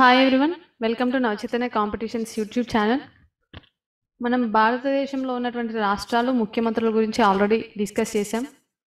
Hi everyone welcome to Navachaitanya Competitions YouTube channel మనం భారతదేశంలో ఉన్నటువంటి రాష్ట్రాలు ముఖ్యమంత్రుల గురించి ఆల్రెడీ డిస్కస్ చేసాం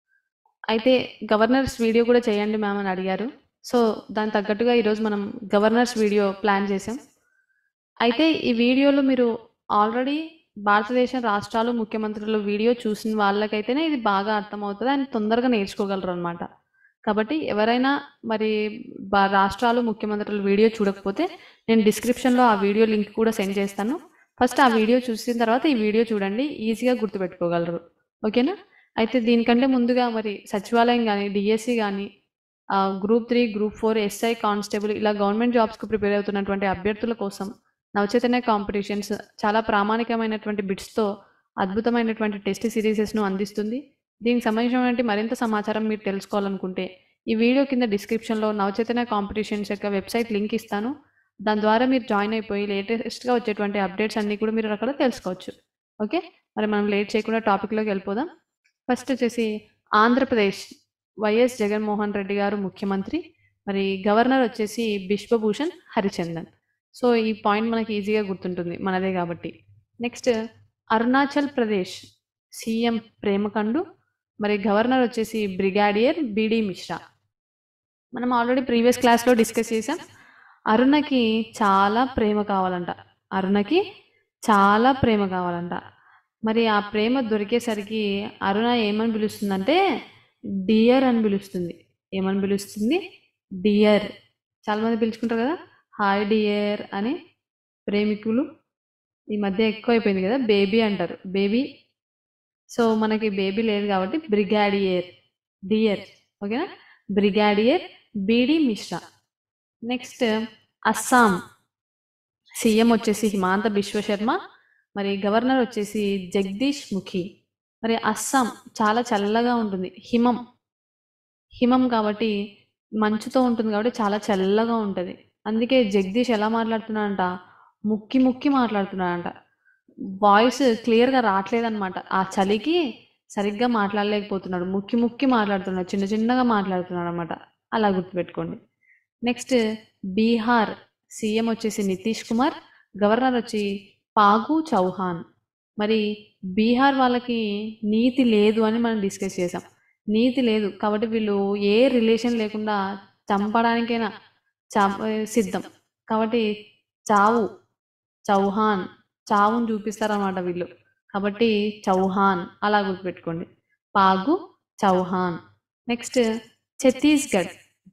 అయితే గవర్నర్స్ వీడియో కూడా చేయండి మ్యామ్ అని అడిగారు సో దాని తగ్గట్టుగా ఈరోజు మనం గవర్నర్స్ వీడియో ప్లాన్ చేసాం అయితే ఈ వీడియోలో మీరు ఆల్రెడీ భారతదేశం రాష్ట్రాలు ముఖ్యమంత్రుల వీడియో చూసిన వాళ్ళకైతేనే ఇది బాగా అర్థమవుతుంది అండ్ తొందరగా నేర్చుకోగలరు అనమాట కాబట్టి ఎవరైనా మరి బా- రాష్ట్రాలు ముఖ్యమంత్రుల వీడియో చూడకపోతే నేను డిస్క్రిప్షన్లో ఆ వీడియో లింక్ కూడా సెండ్ చేస్తాను ఫస్ట్ ఆ వీడియో చూసిన తర్వాత ఈ వీడియో చూడండి ఈజీగా గుర్తుపెట్టుకోగలరు ఓకేనా అయితే దీనికంటే ముందుగా మరి సచివాలయం కానీ డిఎస్సి కానీ group three group four SI constable ఇలా గవర్నమెంట్ జాబ్స్కి ప్రిపేర్ అవుతున్నటువంటి అభ్యర్థుల కోసం నవచైతన్య కాంపిటీషన్స్ చాలా ప్రామాణికమైనటువంటి బిట్స్తో అద్భుతమైనటువంటి టెస్ట్ సిరీసెస్ను అందిస్తుంది దీనికి సంబంధించినటువంటి మరింత సమాచారం మీరు తెలుసుకోవాలనుకుంటే ఈ వీడియో కింద డిస్క్రిప్షన్లో నవచైతన్య కాంపిటీషన్స్ యొక్క వెబ్సైట్ లింక్ ఇస్తాను దాని ద్వారా మీరు జాయిన్ అయిపోయి లేటెస్ట్గా వచ్చేటువంటి అప్డేట్స్ అన్నీ కూడా మీరు అక్కడ తెలుసుకోవచ్చు ఓకే మరి మనం లేట్ చేయకుండా టాపిక్లోకి వెళ్ళిపోదాం ఫస్ట్ వచ్చేసి ఆంధ్రప్రదేశ్ వైఎస్ జగన్మోహన్ రెడ్డి గారు ముఖ్యమంత్రి మరి గవర్నర్ వచ్చేసి బిశ్వభూషణ్ హరిచందన్ సో ఈ పాయింట్ మనకి ఈజీగా గుర్తుంటుంది మనదే కాబట్టి నెక్స్ట్ అరుణాచల్ ప్రదేశ్ సీఎం ప్రేమకండు మరి గవర్నర్ వచ్చేసి బ్రిగాడియర్ బిడి మిశ్రా మనం ఆల్రెడీ ప్రీవియస్ క్లాస్లో డిస్కస్ చేసాం అరుణకి చాలా ప్రేమ కావాలంట అరుణకి చాలా ప్రేమ కావాలంట మరి ఆ ప్రేమ దొరికేసరికి అరుణ ఏమని పిలుస్తుందంటే డియర్ అని పిలుస్తుంది ఏమని పిలుస్తుంది డియర్ చాలామంది పిలుచుకుంటారు కదా హాయ్ డియర్ అని ప్రేమికులు ఈ మధ్య ఎక్కువ అయిపోయింది కదా బేబీ అంటారు బేబీ సో మనకి బేబీ లేదు కాబట్టి బ్రిగాడియర్ డియర్ ఓకేనా brigadier B D Mishra next Assam CM వచ్చేసి హిమాంత బిశ్వ శర్మ మరి గవర్నర్ వచ్చేసి జగదీష్ ముఖి మరి అస్సాం చాలా చల్లగా ఉంటుంది హిమం హిమం కాబట్టి మంచుతో ఉంటుంది కాబట్టి చాలా చల్లగా ఉంటుంది అందుకే జగదీష్ ఎలా మాట్లాడుతున్నాడంట ముక్కి ముక్కి మాట్లాడుతున్నాడంట వాయిస్ క్లియర్గా రావట్లేదన్నమాట ఆ చలికి సరిగ్గా మాట్లాడలేకపోతున్నాడు ముక్కి ముక్కి మాట్లాడుతున్నాడు చిన్న చిన్నగా మాట్లాడుతున్నాడు అనమాట అలా గుర్తుపెట్టుకోండి నెక్స్ట్ బీహార్ సీఎం వచ్చేసి నితీష్ కుమార్ గవర్నర్ వచ్చి పాగు చౌహాన్ మరి బీహార్ వాళ్ళకి నీతి లేదు అని మనం డిస్కస్ చేసాం నీతి లేదు కాబట్టి వీళ్ళు ఏ రిలేషన్ లేకుండా చంపడానికైనా చా సిద్ధం కాబట్టి చావు చౌహాన్ చావును చూపిస్తారన్నమాట వీళ్ళు కాబట్టి చౌహాన్ అలా గుర్తుపెట్టుకోండి పాగు చౌహాన్ నెక్స్ట్ ఛత్తీస్గఢ్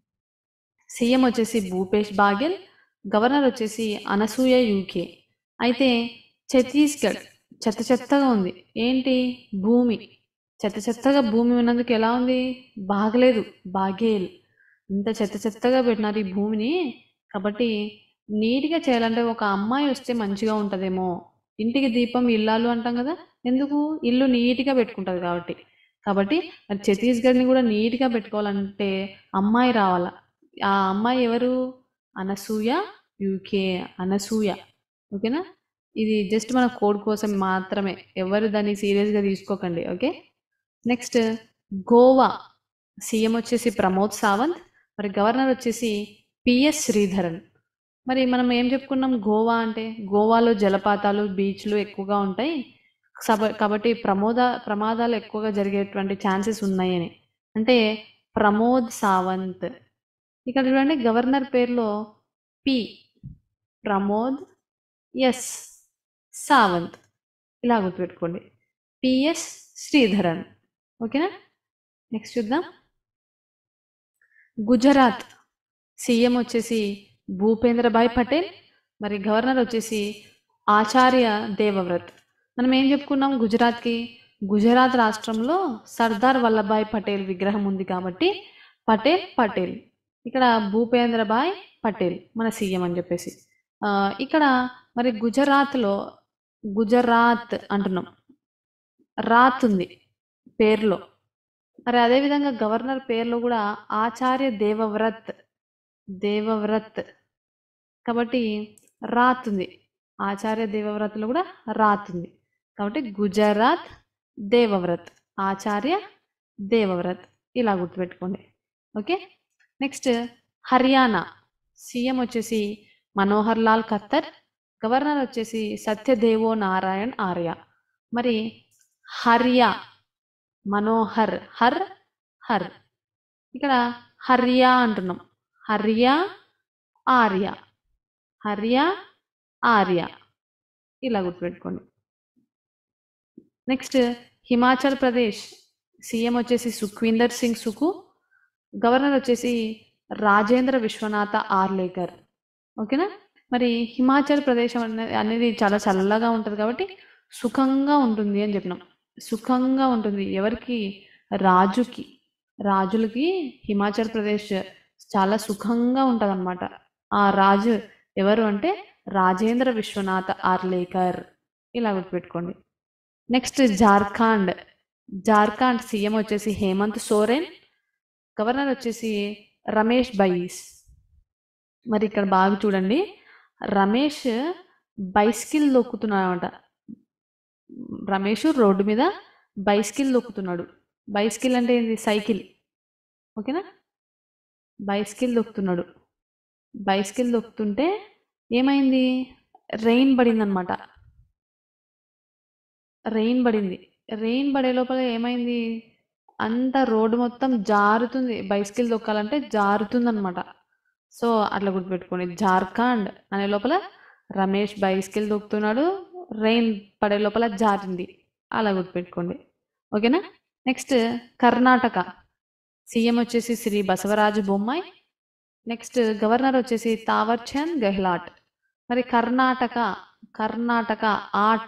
సీఎం వచ్చేసి భూపేష్ బాగెల్ గవర్నర్ వచ్చేసి అనసూయ యూకే అయితే ఛత్తీస్గఢ్ చెత్త చెత్తగా ఉంది ఏంటి భూమి చెత్త చెత్తగా భూమి ఉన్నందుకు ఎలా ఉంది బాగలేదు బాగేల్ ఇంత చెత్త చెత్తగా పెట్టినారు ఈ భూమిని కాబట్టి నీట్గా చేయాలంటే ఒక అమ్మాయి వస్తే మంచిగా ఉంటుందేమో ఇంటికి దీపం ఇల్లాలు అంటాం కదా ఎందుకు ఇల్లు నీట్గా పెట్టుకుంటుంది కాబట్టి కాబట్టి మరి ఛత్తీస్గఢ్ని కూడా నీట్గా పెట్టుకోవాలంటే అమ్మాయి రావాలా ఆ అమ్మాయి ఎవరు అనసూయ యూకే అనసూయ ఓకేనా ఇది జస్ట్ మన కోడ్ కోసం మాత్రమే ఎవరు దాన్ని సీరియస్గా తీసుకోకండి ఓకే నెక్స్ట్ గోవా సీఎం వచ్చేసి ప్రమోద్ సావంత్ మరి గవర్నర్ వచ్చేసి పిఎస్ శ్రీధరన్ మరి మనం ఏం చెప్పుకున్నాం గోవా అంటే గోవాలో జలపాతాలు బీచ్లు ఎక్కువగా ఉంటాయి సబ కాబట్టి ప్రమోద ప్రమాదాలు ఎక్కువగా జరిగేటువంటి ఛాన్సెస్ ఉన్నాయని అంటే ప్రమోద్ సావంత్ ఇక్కడ చూడండి గవర్నర్ పేరులో పి ప్రమోద్ ఎస్ సావంత్ ఇలా గుర్తుపెట్టుకోండి పిఎస్ శ్రీధరన్ ఓకేనా నెక్స్ట్ చూద్దాం గుజరాత్ సీఎం వచ్చేసి భూపేంద్రభాయ్ పటేల్ మరి గవర్నర్ వచ్చేసి ఆచార్య దేవవ్రత్ మనం ఏం చెప్పుకున్నాం గుజరాత్కి గుజరాత్ రాష్ట్రంలో సర్దార్ వల్లభాయ్ పటేల్ విగ్రహం ఉంది కాబట్టి పటేల్ పటేల్ ఇక్కడ భూపేంద్రభాయ్ పటేల్ మన సీఎం అని చెప్పేసి ఆ, ఇక్కడ మరి గుజరాత్లో గుజరాత్ అంటున్నాం రాత్ ఉంది పేర్లో మరి అదేవిధంగా గవర్నర్ పేర్లో కూడా ఆచార్య దేవవ్రత్ దేవవ్రత్ కాబట్టి రాత్ ఉంది ఆచార్య దేవవ్రత్లో కూడా రాత్ ఉంది కాబట్టి గుజరాత్ దేవవ్రత్ ఆచార్య దేవవ్రత్ ఇలా గుర్తుపెట్టుకోండి ఓకే నెక్స్ట్ హర్యానా సీఎం వచ్చేసి మనోహర్ లాల్ ఖత్తర్ గవర్నర్ వచ్చేసి సత్యదేవో నారాయణ్ ఆర్య మరి హర్యా మనోహర్ హర్ హర్ ఇక్కడ హర్యా అంటున్నాం హర్యా ఆర్య హర్యా ఆర్య ఇలా గుర్తుపెట్టుకోండి నెక్స్ట్ హిమాచల్ ప్రదేశ్ సీఎం వచ్చేసి సుఖ్వీందర్ సింగ్ సుకు గవర్నర్ వచ్చేసి రాజేంద్ర విశ్వనాథ ఆర్లేకర్ ఓకేనా మరి హిమాచల్ ప్రదేశ్ అనే- అనేది చాలా చల్లగా ఉంటుంది కాబట్టి సుఖంగా ఉంటుంది అని చెప్పినాం సుఖంగా ఉంటుంది ఎవరికి రాజుకి రాజులకి హిమాచల్ ప్రదేశ్ చాలా సుఖంగా ఉంటుంది ఆ రాజు ఎవరు అంటే రాజేంద్ర విశ్వనాథ్ ఆర్లేకర్ ఇలా గుర్తుపెట్టుకోండి నెక్స్ట్ జార్ఖండ్ జార్ఖండ్ సీఎం వచ్చేసి హేమంత్ సోరెన్ గవర్నర్ వచ్చేసి రమేష్ బైస్ మరి ఇక్కడ బాగా చూడండి రమేష్ బైస్కిల్ దొక్కుతున్నాడు రమేష్ రోడ్డు మీద బైస్కిల్ దొక్కుతున్నాడు బైస్కిల్ అంటే ఏంది సైకిల్ ఓకేనా బైస్కిల్ దొక్కుతున్నాడు బైస్కిల్ దొక్కుతుంటే ఏమైంది రెయిన్ పడిందనమాట రెయిన్ పడింది రెయిన్ పడే లోపల ఏమైంది అంత రోడ్డు మొత్తం జారుతుంది బైస్కిల్ దొక్కాలంటే జారుతుంది అనమాట సో అట్లా గుర్తుపెట్టుకోండి జార్ఖండ్ అనే లోపల రమేష్ బైస్కిల్ దొక్కుతున్నాడు రెయిన్ పడే లోపల జారింది అలా గుర్తుపెట్టుకోండి ఓకేనా నెక్స్ట్ కర్ణాటక సీఎం వచ్చేసి శ్రీ బసవరాజు బొమ్మాయి నెక్స్ట్ గవర్నర్ వచ్చేసి తావర్చంద్ గెహ్లాట్ మరి కర్ణాటక కర్ణాటక ఆట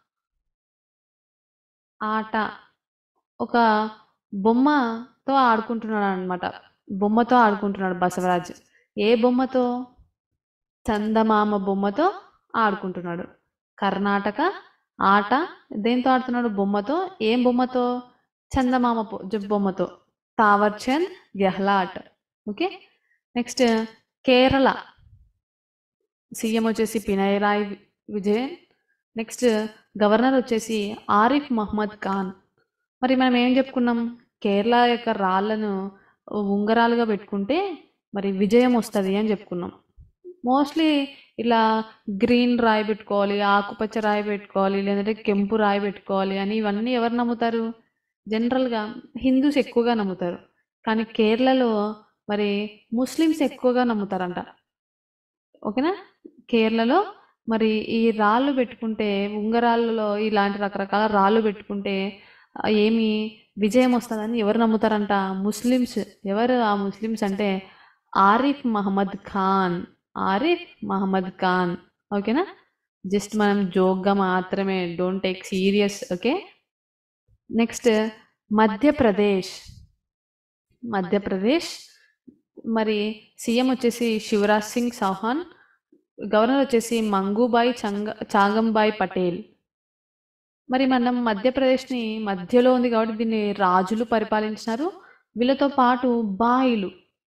ఆట ఒక బొమ్మతో ఆడుకుంటున్నాడు అనమాట బొమ్మతో ఆడుకుంటున్నాడు బసవరాజ్ ఏ బొమ్మతో చందమామ బొమ్మతో ఆడుకుంటున్నాడు కర్ణాటక ఆట దేంతో ఆడుతున్నాడు బొమ్మతో ఏం బొమ్మతో చందమామ పొ- జ- బొమ్మతో Thawarchand Gehlot okay next Kerala CM వచ్చేసి పినయరాయ్ విజయన్ నెక్స్ట్ గవర్నర్ వచ్చేసి ఆరిఫ్ మహమ్మద్ ఖాన్ మరి మనం ఏం చెప్పుకున్నాం కేరళ యొక్క రాళ్ళను ఉంగరాలుగా పెట్టుకుంటే మరి విజయం వస్తుంది అని చెప్పుకున్నాం మోస్ట్లీ ఇలా గ్రీన్ రాయి పెట్టుకోవాలి ఆకుపచ్చ రాయి పెట్టుకోవాలి లేదంటే కెంపు రాయి పెట్టుకోవాలి అని ఇవన్నీ ఎవరు నమ్ముతారు జనరల్గా హిందూస్ ఎక్కువగా నమ్ముతారు కానీ కేరళలో మరి ముస్లిమ్స్ ఎక్కువగా నమ్ముతారంట ఓకేనా కేరళలో మరి ఈ రాళ్ళు పెట్టుకుంటే ఉంగరాళ్ళలో ఇలాంటి రకరకాల రాళ్ళు పెట్టుకుంటే ఆ, ఏమి విజయం వస్తుందని ఎవరు నమ్ముతారంట ముస్లిమ్స్ ఎవరు ఆ ముస్లిమ్స్ అంటే ఆరిఫ్ మహమ్మద్ ఖాన్ ఆరిఫ్ మహమ్మద్ ఖాన్ ఓకేనా జస్ట్ మనం జోక్గా మాత్రమే don't take serious okay next Madhya Pradesh Madhya Pradesh మరి సీఎం వచ్చేసి శివరాజ్ సింగ్ చౌహాన్ గవర్నర్ వచ్చేసి మంగూబాయ్ చంగ చాగంబాయ్ పటేల్ మరి మనం మధ్యప్రదేశ్ని మధ్యలో ఉంది కాబట్టి దీన్ని రాజులు పరిపాలించినారు వీళ్ళతో పాటు బాయిలు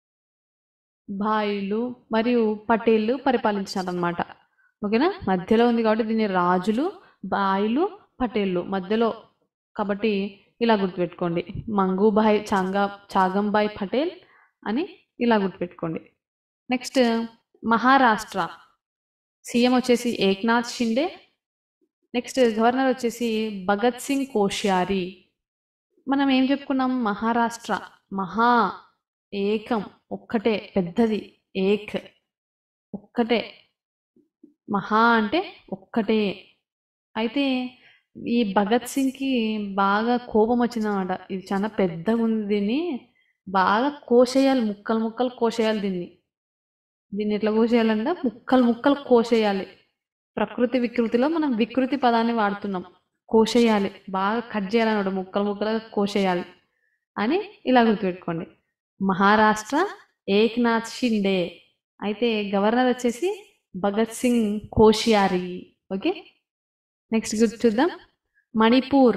బాయిలు మరియు పటేళ్ళు పరిపాలించినారు అనమాట ఓకేనా మధ్యలో ఉంది కాబట్టి దీన్ని రాజులు బాయిలు పటేళ్ళు మధ్యలో కాబట్టి ఇలా గుర్తుపెట్టుకోండి మంగూబాయ్ చాంగా చాగంబాయ్ పటేల్ అని ఇలా గుర్తుపెట్టుకోండి నెక్స్ట్ మహారాష్ట్ర సీఎం వచ్చేసి ఏక్నాథ్ షిండే నెక్స్ట్ గవర్నర్ వచ్చేసి భగత్ సింగ్ కోశ్యారి మనం ఏం చెప్పుకున్నాం మహారాష్ట్ర మహా ఏకం ఒక్కటే పెద్దది ఏక్ ఒక్కటే మహా అంటే ఒక్కటే అయితే ఈ భగత్ సింగ్కి బాగా కోపం వచ్చిందన్నమాట ఇది చాలా పెద్దగా ఉంది దీన్ని బాగా కోసేయాలి ముక్కలు ముక్కలు కోసేయాలి దీన్ని దీన్ని ఎట్లా కోసేయాలంటే ముక్కలు ముక్కలు కోసేయాలి ప్రకృతి వికృతిలో మనం వికృతి పదాన్ని వాడుతున్నాం కోసేయాలి బాగా కట్ చేయాలన్నమాట ముక్కలు ముక్కలుగా కోసేయాలి అని ఇలా గుర్తుపెట్టుకోండి మహారాష్ట్ర ఏక్నాథ్ షిండే అయితే గవర్నర్ వచ్చేసి భగత్ సింగ్ కోశ్యారి ఓకే నెక్స్ట్ గుర్తు చూద్దాం మణిపూర్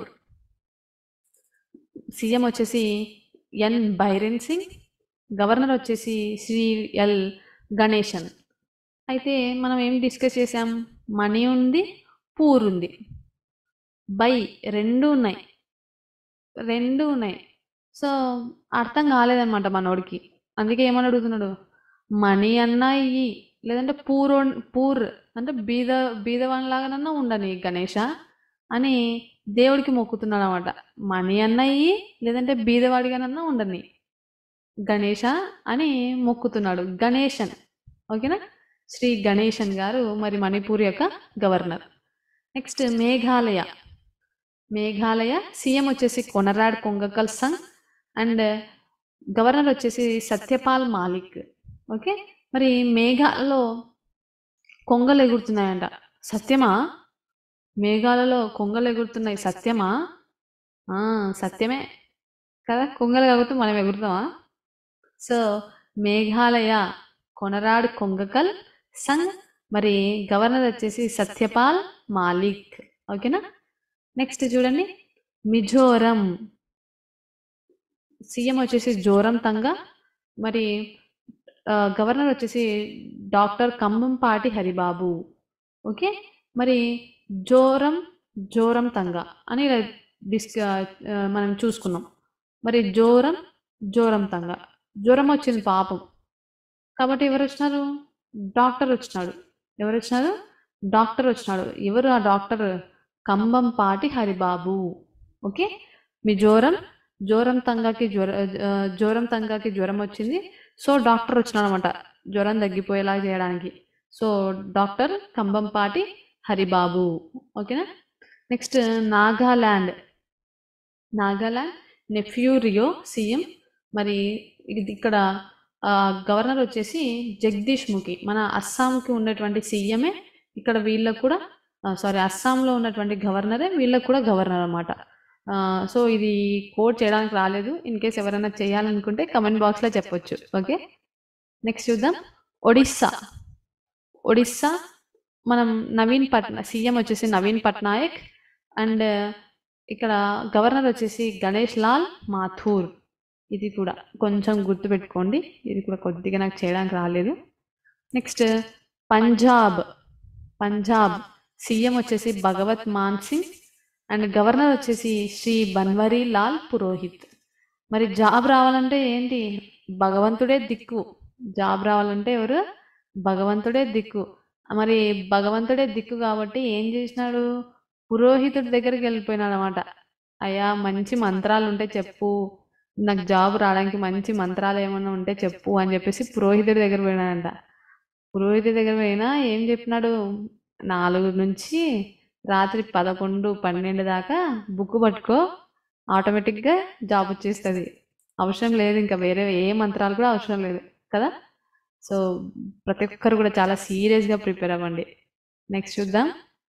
సీఎం వచ్చేసి ఎన్ బైరెన్ సింగ్ గవర్నర్ వచ్చేసి శ్రీ ఎల్ గణేశన్ అయితే మనం ఏం డిస్కస్ చేసాం మనీ ఉంది పూర్ ఉంది బై రెండు ఉన్నాయి రెండు ఉన్నాయి సో అర్థం కాలేదన్నమాట మనోడికి అందుకే ఏమని అడుగుతున్నాడు మనీ అన్నా ఇయ్యి లేదంటే పూరో పూర్ అంటే బీద బీదవానిలాగానన్నా ఉండని గణేష అని దేవుడికి మొక్కుతున్నాడు అనమాట మనీ అన్నయ్యి లేదంటే బీదవాడిగానన్నా ఉండని గణేష అని మొక్కుతున్నాడు గణేశన్ ఓకేనా శ్రీ గణేశన్ గారు మరి మణిపూర్ యొక్క governor next Meghalaya Meghalaya CM వచ్చేసి కొనరాడ్ కొంగకల్ సంగ్ అండ్ గవర్నర్ వచ్చేసి సత్యపాల్ మాలిక్ ఓకే మరి మేఘాలలో కొంగలు ఎగురుతున్నాయంట సత్యమా మేఘాలలో కొంగలు ఎగురుతున్నాయి సత్యమా ఆ, సత్యమే కదా కొంగలు ఎగురుతూ మనం ఎగురుతామా సో మేఘాలయ కొనరాడ్ కొంగకల్ సంగ్ మరి గవర్నర్ వచ్చేసి సత్యపాల్ మాలిక్ ఓకేనా నెక్స్ట్ చూడండి మిజోరం సీఎం వచ్చేసి జోరం తంగా మరి ఆ, గవర్నర్ వచ్చేసి డాక్టర్ కంబంపాటి హరిబాబు ఓకే మరి జోరం జోరం తంగా అని ఇలా డిస్ ఆ, మనం చూసుకున్నాం మరి జోరం జోరం తంగా జ్వరం వచ్చింది పాపం కాబట్టి ఎవరు వచ్చినారు డాక్టర్ వచ్చినాడు ఎవరు వచ్చినారు డాక్టర్ వచ్చినాడు ఎవరు ఆ డాక్టర్ కంబంపాటి హరిబాబు ఓకే మిజోరం జ్వరం తంగాకి జ్వర ఆ, జ్వరం తంగాకి జ్వరం వచ్చింది సో డాక్టర్ వచ్చినాడు అనమాట జ్వరం తగ్గిపోయేలా చేయడానికి సో డాక్టర్ కంబంపాటి హరిబాబు ఓకేనా నెక్స్ట్ నాగాల్యాండ్ నాగాల్యాండ్ నెఫ్యూరియో సీఎం మరి ఇది ఇక్కడ ఆ, గవర్నర్ వచ్చేసి జగదీష్ ముఖి మన అస్సాంకి ఉన్నటువంటి సీఎమే ఇక్కడ వీళ్ళకు కూడా సారీ అస్సాంలో ఉన్నటువంటి గవర్నరే వీళ్ళకు కూడా గవర్నర్ అనమాట సో ఇది కోడ్ చేయడానికి రాలేదు ఇన్ కేస్ ఎవరైనా చేయాలనుకుంటే కమెంట్ బాక్స్లో చెప్పొచ్చు ఓకే నెక్స్ట్ చూద్దాం ఒడిస్సా ఒడిస్సా మనం నవీన్ పట్నా సీఎం వచ్చేసి నవీన్ పట్నాయక్ అండ్ ఇక్కడ గవర్నర్ వచ్చేసి గణేష్ లాల్ మాథూర్ ఇది కూడా కొంచెం గుర్తుపెట్టుకోండి ఇది కూడా కొద్దిగా నాకు చేయడానికి రాలేదు నెక్స్ట్ పంజాబ్ పంజాబ్ సీఎం వచ్చేసి భగవత్ మాన్ సింగ్ అండ్ గవర్నర్ వచ్చేసి శ్రీ బన్వరీ లాల్ పురోహిత్ మరి జాబ్ రావాలంటే ఏంటి భగవంతుడే దిక్కు జాబ్ రావాలంటే ఎవరు భగవంతుడే దిక్కు మరి భగవంతుడే దిక్కు కాబట్టి ఏం చేసినాడు పురోహితుడి దగ్గరికి వెళ్ళిపోయినాడు అనమాట అయ్యా మంచి మంత్రాలు ఉంటే చెప్పు నాకు జాబ్ రావడానికి మంచి మంత్రాలు ఏమైనా ఉంటే చెప్పు అని చెప్పేసి పురోహితుడి దగ్గర పోయినాడంట పురోహితుడి దగ్గర పోయినా ఏం చెప్పినాడు నాలుగు నుంచి రాత్రి పదకొండు పన్నెండు దాకా బుక్ పట్టుకో ఆటోమేటిక్గా జాబ్ వచ్చేస్తుంది అవసరం లేదు ఇంకా వేరే ఏ మంత్రాలు కూడా అవసరం లేదు కదా సో ప్రతి ఒక్కరు కూడా చాలా సీరియస్గా ప్రిపేర్ అవ్వండి నెక్స్ట్ చూద్దాం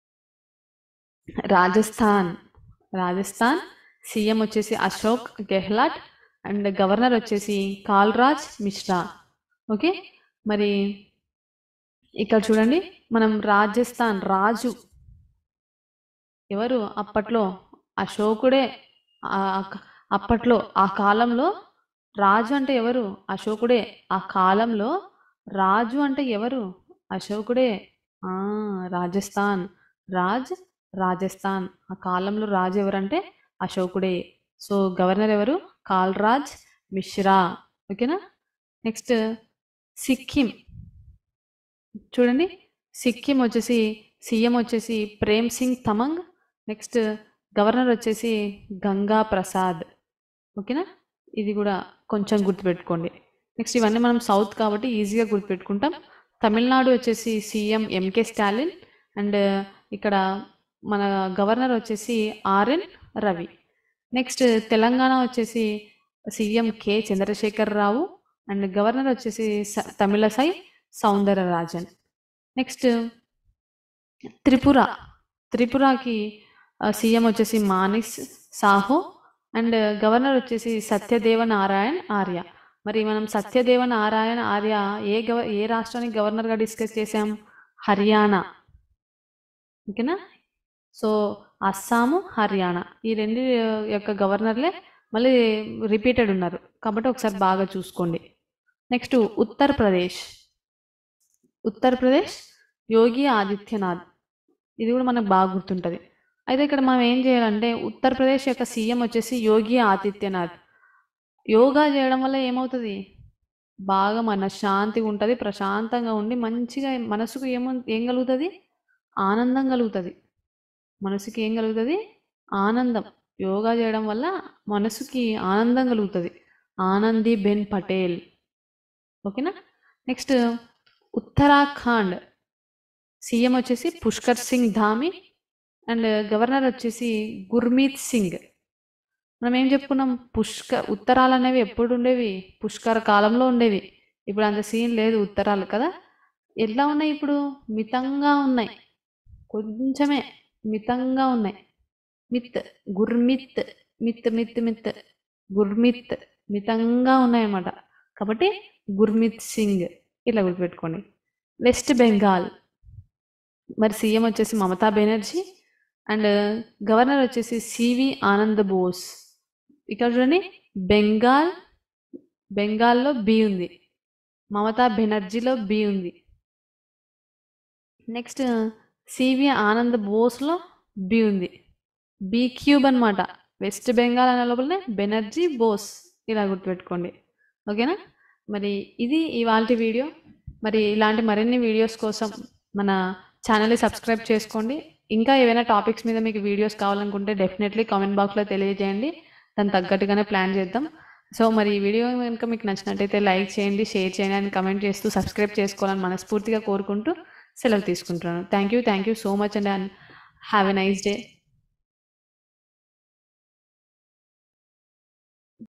రాజస్థాన్ రాజస్థాన్ సీఎం వచ్చేసి అశోక్ గెహ్లాట్ అండ్ గవర్నర్ వచ్చేసి కాల్రాజ్ మిశ్రా ఓకే మరి ఇక్కడ చూడండి మనం రాజస్థాన్ రాజు ఎవరు అప్పట్లో అశోకుడే ఆ- అప్పట్లో ఆ కాలంలో రాజు అంటే ఎవరు అశోకుడే ఆ కాలంలో రాజు అంటే ఎవరు అశోకుడే ఆ రాజస్థాన్ రాజ్ రాజస్థాన్ ఆ కాలంలో రాజు ఎవరంటే అశోకుడే సో గవర్నర్ ఎవరు కాల్రాజ్ మిశ్రా ఓకేనా నెక్స్ట్ సిక్కిం చూడండి సిక్కిం వచ్చేసి సీఎం వచ్చేసి ప్రేమ్ సింగ్ తమంగ్ నెక్స్ట్ గవర్నర్ వచ్చేసి గంగా ప్రసాద్ ఓకేనా ఇది కూడా కొంచెం గుర్తుపెట్టుకోండి నెక్స్ట్ ఇవన్నీ మనం సౌత్ కాబట్టి ఈజీగా గుర్తుపెట్టుకుంటాం తమిళనాడు వచ్చేసి సీఎం ఎంకే స్టాలిన్ అండ్ ఇక్కడ మన గవర్నర్ వచ్చేసి ఆర్ఎన్ రవి నెక్స్ట్ తెలంగాణ వచ్చేసి CM K Chandrashekar Rao and governor వచ్చేసి స- తమిళసై సౌందరరాజన్ నెక్స్ట్ త్రిపుర త్రిపురకి సీఎం వచ్చేసి మానిస్ సాహో అండ్ గవర్నర్ వచ్చేసి సత్యదేవ నారాయణ్ ఆర్య మరి మనం సత్యదేవ నారాయణ ఆర్య ఏ గవ ఏ రాష్ట్రానికి గవర్నర్గా డిస్కస్ చేసాం హర్యానా ఓకేనా సో అస్సాము హర్యానా ఈ రెండు యొక్క గవర్నర్లే మళ్ళీ రిపీటెడ్ ఉన్నారు కాబట్టి ఒకసారి బాగా చూసుకోండి నెక్స్ట్ ఉత్తరప్రదేశ్ ఉత్తరప్రదేశ్ యోగి ఆదిత్యనాథ్ ఇది కూడా మనకు బాగా గుర్తుంటుంది అయితే ఇక్కడ మనం ఏం చేయాలంటే ఉత్తరప్రదేశ్ యొక్క సీఎం వచ్చేసి యోగి ఆదిత్యనాథ్ యోగా చేయడం వల్ల ఏమవుతుంది బాగా మనశ్శాంతిగా ఉంటది. ప్రశాంతంగా ఉండి మంచిగా మనసుకు ఏము ఏం కలుగుతది? ఆనందం కలుగుతది. మనసుకి ఏం కలుగుతది? ఆనందం. యోగా చేయడం వల్ల మనసుకి ఆనందం కలుగుతది. ఆనందీబెన్ పటేల్. ఓకేనా? నెక్స్ట్ ఉత్తరాఖండ్ సీఎం వచ్చేసి పుష్కర్ సింగ్ ధామి అండ్ గవర్నర్ వచ్చేసి గుర్మీత్ సింగ్. మనం ఏం చెప్పుకున్నాం? పుష్క ఉత్తరాలనేవి ఎప్పుడుండేవి? పుష్కర కాలంలో ఉండేవి. ఇప్పుడు అంత సీన్ లేదు ఉత్తరాలు కదా! ఎట్లా ఉన్నాయి ఇప్పుడు? మితంగా ఉన్నాయి. కొంచెమే మితంగా ఉన్నాయి. మిత్ గుర్మిత్ మిత్ మిత్ మిత్ గుర్మిత్ మితంగా ఉన్నాయన్నమాట. కాబట్టి గుర్మిత్ సింగ్ ఇలా గుర్తుపెట్టుకోండి. వెస్ట్ బెంగాల్ మరి సీఎం వచ్చేసి మమతా బెనర్జీ అండ్ గవర్నర్ వచ్చేసి సివి ఆనంద్ బోస్. ఇక్కడ చూడండి బెంగాల్ బెంగాల్‌లో బి ఉంది. మమతా బెనర్జీలో బి ఉంది. నెక్స్ట్ సివి ఆనంద్ బోస్‌లో బి ఉంది. బి క్యూబ్ అన్నమాట. వెస్ట్ బెంగాల్ అనే లోపలనే బెనర్జీ, బోస్ ఇలా గుర్తుపెట్టుకోండి. ఓకేనా? మరి ఇది ఇవాల్టి వీడియో. మరి ఇలాంటి మరిన్ని వీడియోస్ కోసం మన ఛానెల్‌ని సబ్స్క్రైబ్ చేసుకోండి. ఇంకా ఏవైనా టాపిక్స్ మీద మీకు వీడియోస్ కావాలనుకుంటే డెఫినెట్‌లీ కామెంట్ బాక్స్‌లో తెలియజేయండి. దానికి తగ్గట్టుగానే ప్లాన్ చేద్దాం. సో, మరి ఈ వీడియో గనుక మీకు నచ్చినట్టయితే లైక్ చేయండి, షేర్ చేయండి అండ్ కామెంట్ చేస్తూ సబ్స్క్రైబ్ చేసుకోవాలని మనస్ఫూర్తిగా కోరుకుంటూ సెలవు తీసుకుంటున్నాను. Thank you. Thank you so much and have a nice day.